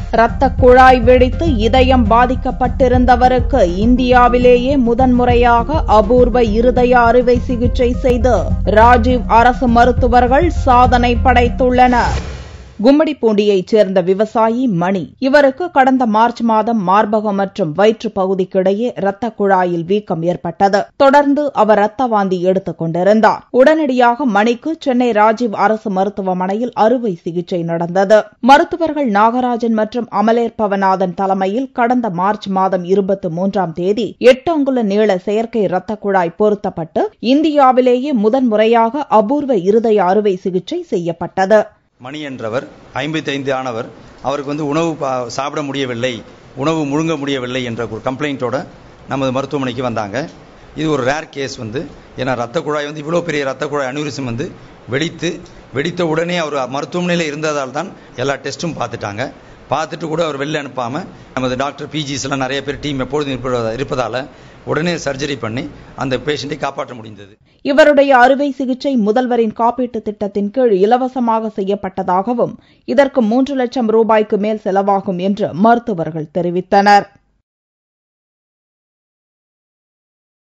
இரத்த குழாய் வெடித்து இதயம் பாதிக்கப்பட்டிருந்தவருக்கு இந்தியாவிலேயே முதன்முறையாக அபூர்வ இருதய அறுவை சிகிச்சை செய்து ராஜீவ் அரசு மருத்துவர்கள் சாதனை படைத்துள்ளனர் கும்மிடிப்பூண்டியைச் சேர்ந்த விவசாயி மணி இவருக்கு கடந்த மார்ச் மாதம் மார்பகம் மற்றும் வயிற்று பகுதிக்கிடையே இரத்த குழாயில் வீக்கம் ஏற்பட்டது தொடர்ந்து அவர் ரத்த வாந்தி எடுத்துக் கொண்டிருந்தார் உடனடியாக மணிக்கு சென்னை ராஜீவ் அரசு மருத்துவமனையில் அறுவை சிகிச்சை நடந்தது மருத்துவர்கள் நாகராஜன் மற்றும் அமலேர் பவநாதன் தலைமையில் கடந்த மார்ச் மாதம் இருபத்தி மூன்றாம் தேதி எட்டு அங்குல நீள செயற்கை இரத்த குழாய் பொருத்தப்பட்டு இந்தியாவிலேயே முதன்முறையாக அபூர்வ இருதய அறுவை சிகிச்சை செய்யப்பட்டது மணி என்றவர் ஐம்பத்தி ஐந்து ஆனவர் அவருக்கு வந்து உணவு பா- சாப்பிட முடியவில்லை உணவு முழுங்க முடியவில்லை என்ற ஒரு கம்ப்ளைண்ட்டோட நமது மருத்துவமனைக்கு வந்தாங்க இது ஒரு ரேர் கேஸ் வந்து ஏன்னா ரத்த குழாய் வந்து இவ்வளோ பெரிய ரத்த குழாய் அனியூரிசம் வந்து வெடித்து வெடித்த உடனே அவர் மருத்துவமனையில் இருந்ததால் தான் எல்லா டெஸ்ட்டும் பார்த்துட்டாங்க பார்த்துட்டு கூட அவர் வெளில அனுப்பாமல் நமது டாக்டர் பிஜிஸ் எல்லாம் நிறைய பேர் டீம் எப்பொழுதும் இருப்பதா- இருப்பதால உடனே சர்ஜரி பண்ணி அந்த பேஷண்ட்டை காப்பாற்ற முடிந்தது இவருடைய அறுவை சிகிச்சை முதல்வரின் காப்பீட்டு திட்டத்தின் கீழ் இலவசமாக செய்யப்பட்டதாகவும் இதற்கு மூன்று லட்சம் ரூபாய்க்கு மேல் செலவாகும் என்று மருத்துவர்கள் தெரிவித்தனர்